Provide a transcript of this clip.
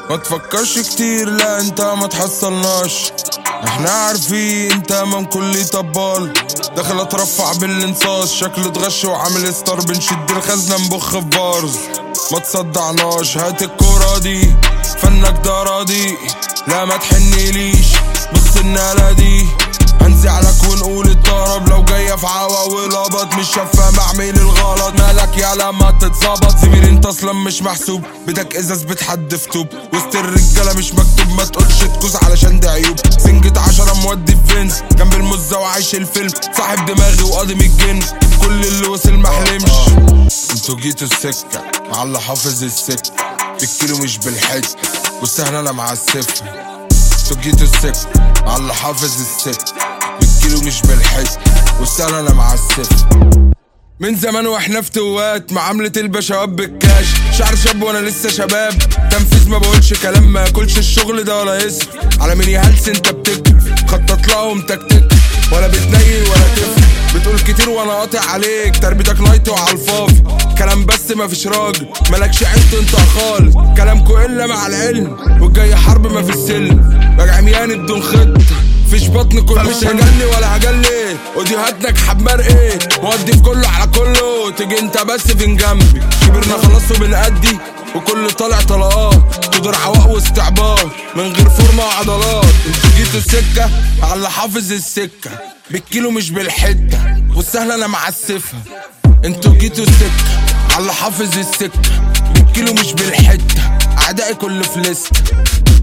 ما تفكرش كتير لا انت ما تحصلناش احنا عارفين انت امام كل طبال داخل اترفع بالانصاص شكل اتغش وعامل ستار بنشد الخزنه نبخ في بارز ما تصدعناش هات الكورة دي فنك ده راضي لا ما تحنيليش بص النالة دي هنزعلك ونقول الطرب لو جاية في عوا ولبط مش شافة معمل الغلط مالك يا لما تتظبط زميلي انت اصلا مش محسوب بدك ازاز بتحدف طوب وسط الرجالة مش مكتوب ما تقولش تكوز علشان ده عيوب سنجة عشرة مودي في فينس جنب المزة وعايش الفيلم صاحب دماغي وقاضم الجن كل اللي وصل محلمش انتوا جيتوا السكة مع اللي حافظ السكة بالكيلو مش بالحتة والسهل انا مع الصفر انتوا جيتوا السكة مع اللي حافظ السكة بالكيلو مش بالحتة والسهل انا مع الصفر من زمان واحنا في توات معاملة البشوات بالكاش شعر شاب وانا لسه شباب تنفيذ ما بقولش كلام ما ياكلش الشغل ده ولا يصرف على مين يا هلس انت بتكرف خطط لهم تكتك ولا بتنيل ولا تفرق بتقول كتير وانا قاطع عليك تربيتك نايت وعلى الفاضي كلام بس ما فيش راجل مالكش عين انت خالص كلامكو الا مع العلم والجاي حرب ما في السلم راجع عمياني بدون خطه فيش بطن كله مش هجلي ولا هجلي وديهاتك حمار ايه مودي في كله على كله تيجي انت بس فين جنبي كبرنا خلاص وبنأدي وكل طالع طلقات تدور عواق واستعباط من غير فورمة وعضلات انتوا جيتوا السكة على اللي حافظ السكة بالكيلو مش بالحتة والسهل انا معسفها انتوا جيتوا السكة على اللي حافظ السكة بالكيلو مش بالحتة اعدائي كل في لسه